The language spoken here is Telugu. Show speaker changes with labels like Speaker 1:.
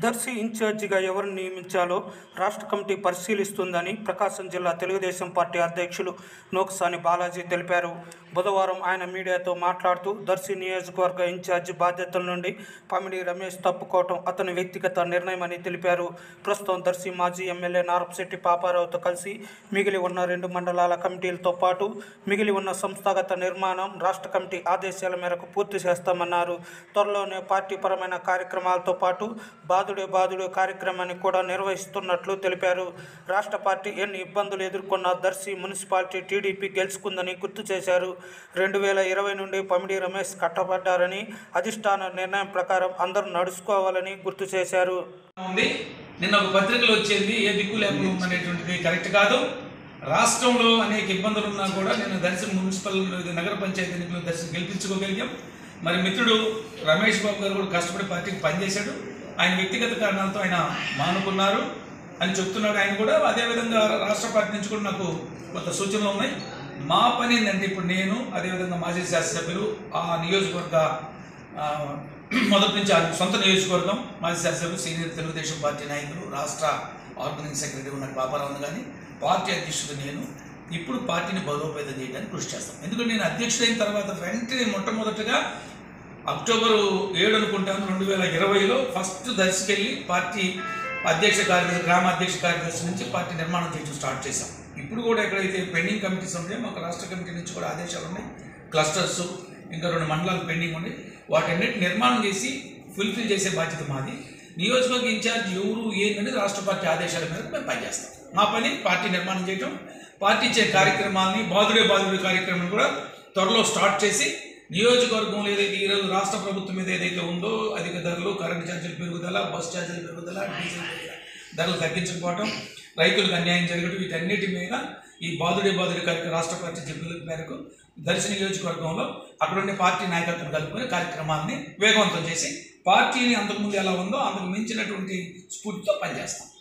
Speaker 1: దర్శి ఇన్ఛార్జిగా ఎవరిని నియమించాలో రాష్ట్ర కమిటీ పరిశీలిస్తుందని ప్రకాశం జిల్లా తెలుగుదేశం పార్టీ అధ్యక్షులు నోకసాని బాలాజీ తెలిపారు బుధవారం ఆయన మీడియాతో మాట్లాడుతూ దర్శి నియోజకవర్గ ఇన్ఛార్జి బాధ్యతల నుండి పమిడి రమేష్ తప్పుకోవటం అతని వ్యక్తిగత నిర్ణయమని తెలిపారు ప్రస్తుతం దర్శి మాజీ ఎమ్మెల్యే నారపశెట్టి పాపారావుతో కలిసి మిగిలి ఉన్న రెండు మండలాల కమిటీలతో పాటు మిగిలి ఉన్న సంస్థాగత నిర్మాణం రాష్ట్ర కమిటీ ఆదేశాల మేరకు పూర్తి చేస్తామన్నారు త్వరలోనే పార్టీ పరమైన కార్యక్రమాలతో పాటు బాదుడే బాదుడే కార్యక్రమాన్ని కూడా నిర్వహిస్తున్నట్లు తెలిపారు రాష్ట్ర పార్టీ ఎన్ని ఇబ్బందులు ఎదుర్కొన్న దర్శి మున్సిపాలిటీ టీడీపీ గెలుచుకుందని గుర్తు చేశారు రెండు వేల ఇరవై నుండి పమిడి రమేష్ కట్టబడ్డారని అధిష్టాన నిర్ణయం ప్రకారం అందరూ నడుచుకోవాలని గుర్తు చేశారు
Speaker 2: ఉంది నిన్న ఒక పత్రికలో వచ్చింది ఏ దిక్కు లేకుండా ఉందనేటువంటిది కరెక్ట్ కాదు రాష్ట్రంలో అనేక ఇబ్బందులు ఉన్నా కూడా నేను దర్శనం మున్సిపల్ నగర పంచాయతీ ఎన్నికలు దర్శనం గెలిపించుకోగలిగాం మరి మిత్రుడు రమేష్ బాబు గారు కూడా కష్టపడి పార్టీకి పనిచేశాడు ఆయన వ్యక్తిగత కారణాలతో ఆయన మానుకున్నారు అని చెప్తున్నాడు ఆయన కూడా అదేవిధంగా రాష్ట్ర పార్టీ నుంచి కూడా నాకు కొంత సూచనలు ఉన్నాయి మా పని ఏంటంటే ఇప్పుడు నేను అదేవిధంగా మాజీ శాసనసభ్యులు ఆ నియోజకవర్గ ఆ, మొదటి నుంచి ఆ సొంత నియోజకవర్గం మాజీ శాసనసభ్యులు సీనియర్ తెలుగుదేశం పార్టీ నాయకులు రాష్ట్ర ఆర్గనైజింగ్ సెక్రటరీ ఉన్న పాపారావు కానీ పార్టీ అధ్యక్షుడు నేను ఇప్పుడు పార్టీని బలోపేతం చేయడానికి కృషి చేస్తాం ఎందుకంటే నేను అధ్యక్షుడైన తర్వాత వెంటనే మొట్టమొదటిగా అక్టోబర్ ఏడు అనుకుంటాను రెండు వేల ఇరవైలో ఫస్ట్ దర్శకెళ్ళి పార్టీ అధ్యక్ష కార్యదర్శి గ్రామ అధ్యక్ష కార్యదర్శి నుంచి పార్టీ నిర్మాణం చేయడం స్టార్ట్ చేశాం ఇప్పుడు కూడా ఎక్కడైతే పెండింగ్ కమిటీస్ ఉంటాయో మాకు రాష్ట్ర కమిటీ నుంచి కూడా ఆదేశాలు ఉన్నాయి క్లస్టర్స్ ఇంకా రెండు మండలాలు పెండింగ్ ఉన్నాయి వాటన్నిటి నిర్మాణం చేసి ఫుల్ఫిల్ చేసే బాధ్యత మాది నియోజకవర్గ ఇన్ఛార్జ్ ఎవరు ఏంటనేది రాష్ట్ర పార్టీ ఆదేశాల మేరకు మేము పనిచేస్తాం మా పని పార్టీ నిర్మాణం చేయటం పార్టీ ఇచ్చే కార్యక్రమాలని బాదుడే బాదుడే కార్యక్రమం కూడా త్వరలో స్టార్ట్ చేసి నియోజకవర్గంలో ఏదైతే ఈరోజు రాష్ట్ర ప్రభుత్వం మీద ఏదైతే ఉందో అధిక ధరలు కరెంట్ ఛార్జీలు పెరుగుదల బస్ ఛార్జీలు పెరుగుదల డీజిల్ పెరుగుదల, ధరలు తగ్గించకపోవడం రైతులకు అన్యాయం జరగడం వీటన్నిటి మీద ఈ బాదుడే బాదుడే కార్యక్రమం రాష్ట్ర పార్టీ చెప్పిన మేరకు దర్శి నియోజకవర్గంలో అక్కడ ఉండే పార్టీ నాయకత్వం కలుపుకొని కార్యక్రమాన్ని వేగవంతం చేసి పార్టీని అంతకుముందు ఎలా ఉందో అంతకు మించినటువంటి స్ఫూర్తితో పనిచేస్తాం